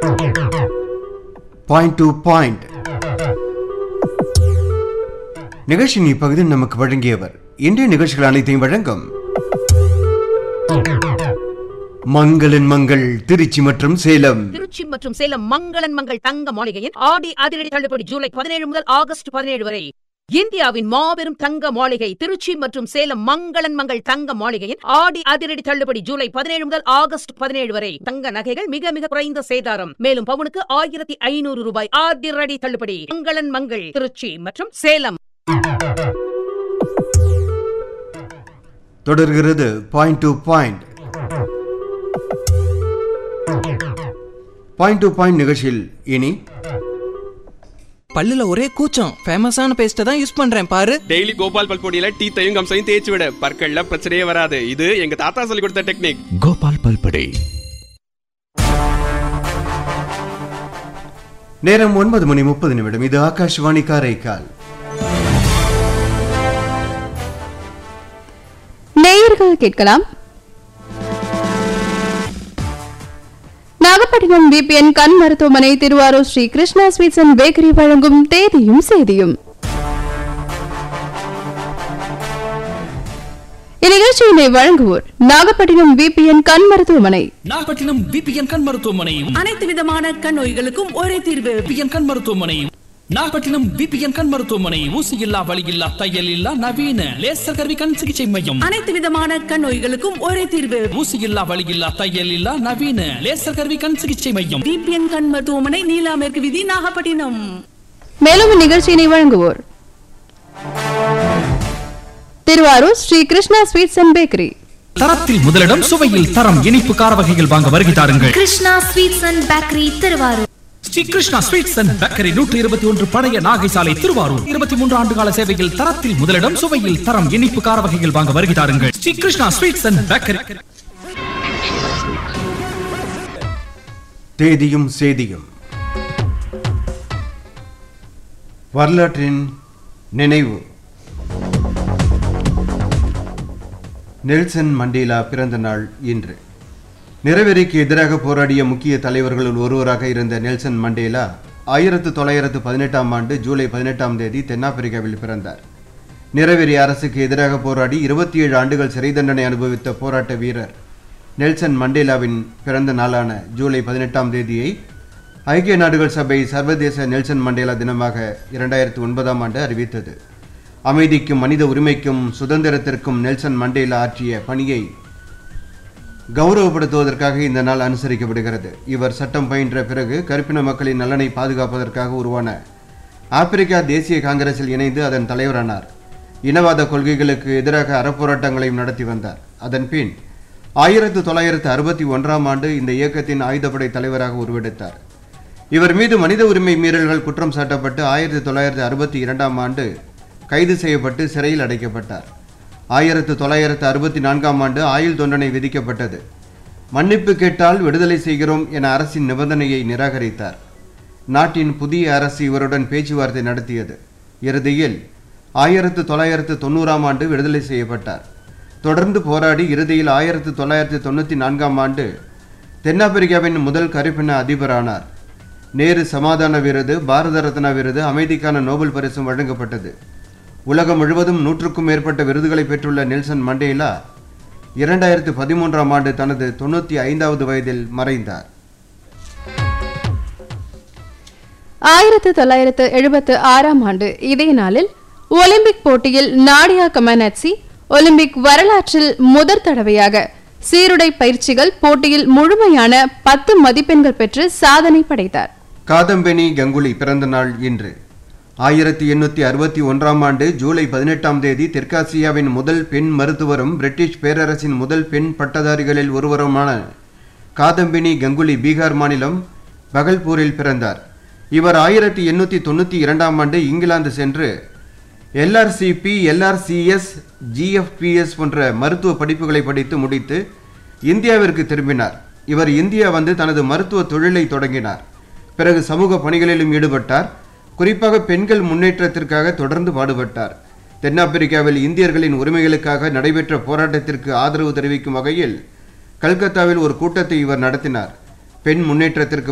point to point நிகழ்ச்சியின் இப்பகுதியில் நமக்கு வழங்கியவர் இன்றைய நிகழ்ச்சிகள் அனைத்தையும் வழங்கும் மங்களன் மங்கள் திருச்சி மற்றும் சேலம் திருச்சி மற்றும் சேலம் மங்களன் மங்கள் தங்க மாளிகையின் ஆடி அதிரடி தள்ளுபடி ஜூலை பதினேழு முதல் ஆகஸ்ட் பதினேழு வரை இந்தியாவின் மாபெரும் தங்க மாளிகை திருச்சி மற்றும் சேலம் மங்களன் மங்கள் தங்க மாளிகையின் ஆடி அதிரடி தள்ளுபடி ஜூலை பதினேழு முதல் ஆகஸ்ட் பதினேழு வரை தங்க நகைகள் மிக மிக குறைந்த சேதாரம் மேலும் பவுனுக்கு ஆயிரத்தி ஐநூறு ரூபாய் அதிரடி தள்ளுபடி மங்களன் மங்கள் திருச்சி மற்றும் சேலம் தொடர்கிறது point to point point to point நிகழ்ச்சியில் இனி பல்லுல ஒரே கூச்சம் ஃபேமஸான பேஸ்ட்டை தான் யூஸ் பண்றேன் பாரு டெய்லி கோபால் பல்பொடியில டீத்தையும் கம்சையும் தேய்ச்சி விட பற்கள்ல பிரச்சனையே வராது இது எங்க தாத்தா சொல்லி கொடுத்த டெக்னிக் கோபால் பல்படை நேரம் ஒன்பது மணி முப்பது நிமிடம் இது ஆகாஷ்வாணி காரைக்கால் நேயர்கள் கேட்கலாம் நாகப்பட்டினம் விபிஎன் கண் மருத்துவமனை Thiruvarur Sri Krishna sweets and bakery வழங்கும் தேதியும் செய்தியும் இந்நிகழ்ச்சியினை வழங்குவோர் நாகப்பட்டினம் விபிஎன் கண் மருத்துவமனை நாகப்பட்டினம் பிபிஎன் கண் மருத்துவமனையும் அனைத்து விதமான கண் நோய்களுக்கும் ஒரே தீர்வு பிபிஎன் கண் மருத்துவமனையும் நாகப்பட்டினம் பிபிஎன் கண் மருத்துவமனை ஊசி இல்லா வலி இல்லா தையல் இல்லா நவீன லேசர் கருவி கண் சிகிச்சை மையம் அனைத்து விதமான கண் நோய்களுக்கும் ஒரே தீர்வு ஊசி இல்லா வலி இல்லா தையல் இல்லா நவீன லேசர் கருவி கண் சிகிச்சை மையம் பிபிஎன் கண் மருத்துவமனை நீலா மேற்கு விதி நாகப்பட்டினம் மேலும் இந்நிகழ்ச்சியினை வழங்குவோர் Thiruvarur Sri Krishna sweets and bakery தரத்தில் முதலிடம் சுவையில் தரம் இனிப்பு கார வகைகள் வாங்க வருகை தாருங்கள் Krishna sweets and bakery Thiruvarur Sri Krishna sweets and bakery நூற்றி இருபத்தி ஒன்று பழைய நாகை சாலை திருவாரூர் இருபத்தி மூன்று ஆண்டு கால சேவையில் தரத்தில் முதலிடம் சுவையில் தரம் இனிப்பு கார வகைகள் வாங்க வருகை தாருங்கள் Sri Krishna sweets and bakery தேதியும் சேதியும் வரலாற்றின் நினைவு நெல்சன் மண்டேலா பிறந்த நாள் இன்று நிறவெறிக்கு எதிராக போராடிய முக்கிய தலைவர்களுள் ஒருவராக இருந்த நெல்சன் மண்டேலா ஆயிரத்து தொள்ளாயிரத்து பதினெட்டாம் ஆண்டு ஜூலை பதினெட்டாம் தேதி தென்னாப்பிரிக்காவில் பிறந்தார் நிறவெறி அரசுக்கு எதிராக போராடி இருபத்தி ஏழு ஆண்டுகள் சிறை தண்டனை அனுபவித்த போராட்ட வீரர் நெல்சன் மண்டேலாவின் பிறந்த நாளான ஜூலை பதினெட்டாம் தேதியை ஐக்கிய நாடுகள் சபை சர்வதேச நெல்சன் மண்டேலா தினமாக இரண்டாயிரத்து ஒன்பதாம் ஆண்டு அறிவித்தது அமைதிக்கும் மனித உரிமைக்கும் சுதந்திரத்திற்கும் நெல்சன் மண்டேலா ஆற்றிய பணியை கௌரவப்படுத்துவதற்காக இந்த நாள் அனுசரிக்கப்படுகிறது இவர் சட்டம் பயின்ற பிறகு கருப்பின மக்களின் நலனை பாதுகாப்பதற்காக உருவான ஆப்பிரிக்கா தேசிய காங்கிரஸில் இணைந்து அதன் தலைவரானார் இனவாத கொள்கைகளுக்கு எதிராக அறப்போராட்டங்களையும் நடத்தி வந்தார் அதன் பின் ஆயிரத்து தொள்ளாயிரத்து அறுபத்தி ஒன்றாம் ஆண்டு இந்த இயக்கத்தின் ஆயுதப்படை தலைவராக உருவெடுத்தார் இவர் மீது மனித உரிமை மீறல்கள் குற்றம் சாட்டப்பட்டு ஆயிரத்தி தொள்ளாயிரத்து அறுபத்தி இரண்டாம் ஆண்டு கைது செய்யப்பட்டு சிறையில் அடைக்கப்பட்டார் ஆயிரத்து தொள்ளாயிரத்து அறுபத்தி நான்காம் ஆண்டு ஆயுள் தண்டனை விதிக்கப்பட்டது மன்னிப்பு கேட்டால் விடுதலை செய்கிறோம் என அரசின் நிபந்தனையை நிராகரித்தார் நாட்டின் புதிய அரசு இவருடன் பேச்சுவார்த்தை நடத்தியது இறுதியில் ஆயிரத்து தொள்ளாயிரத்து தொண்ணூறாம் ஆண்டு விடுதலை செய்யப்பட்டார் தொடர்ந்து போராடி இறுதியில் ஆயிரத்து தொள்ளாயிரத்து தொண்ணூற்றி நான்காம் ஆண்டு தென்னாப்பிரிக்காவின் முதல் கருப்பின அதிபரானார் நேரு சமாதான விருது பாரத ரத்னா விருது அமைதிக்கான நோபல் பரிசும் வழங்கப்பட்டது உலகம் முழுவதும் நூற்றுக்கும் மேற்பட்ட விருதுகளை பெற்றுள்ள நெல்சன் மண்டேலா இரண்டாயிரத்து பதிமூன்றாம் ஆண்டு தனது தொண்ணூற்றி ஐந்தாவது வயதில் மறைந்தார் ஆயிரத்து தொள்ளாயிரத்து எழுபத்து ஆறாம் ஆண்டு இதே நாளில் ஒலிம்பிக் போட்டியில் நாடியா கமானட்சி ஒலிம்பிக் வரலாற்றில் முதற் தடவையாக சீருடை பயிற்சிகள் போட்டியில் முழுமையான பத்து மதிப்பெண்கள் பெற்று சாதனை படைத்தார் காதம்பெனி கங்குலி பிறந்த நாள் இன்று ஆயிரத்தி எண்ணூற்றி அறுபத்தி ஒன்றாம் ஆண்டு ஜூலை பதினெட்டாம் தேதி தெற்காசியாவின் முதல் பெண் மருத்துவரும் பிரிட்டிஷ் பேரரசின் முதல் பெண் பட்டதாரிகளில் ஒருவருமான காதம்பினி கங்குலி பீகார் மாநிலம் பகல்பூரில் பிறந்தார் இவர் ஆயிரத்தி எண்ணூற்றி தொண்ணூற்றி இரண்டாம் ஆண்டு இங்கிலாந்து சென்று எல்ஆர்சிபி எல்ஆர்சிஎஸ் ஜிஎஃப்பிஎஸ் போன்ற மருத்துவ படிப்புகளை படித்து முடித்து இந்தியாவிற்கு திரும்பினார் இவர் இந்தியா வந்து தனது மருத்துவ தொழிலை தொடங்கினார் பிறகு சமூக பணிகளிலும் ஈடுபட்டார் குறிப்பாக பெண்கள் முன்னேற்றத்திற்காக தொடர்ந்து பாடுபட்டார் தென்னாப்பிரிக்காவில் இந்தியர்களின் உரிமைகளுக்காக நடைபெற்ற போராட்டத்திற்கு ஆதரவு தெரிவிக்கும் வகையில் கல்கத்தாவில் ஒரு கூட்டத்தை இவர் நடத்தினார் பெண் முன்னேற்றத்திற்கு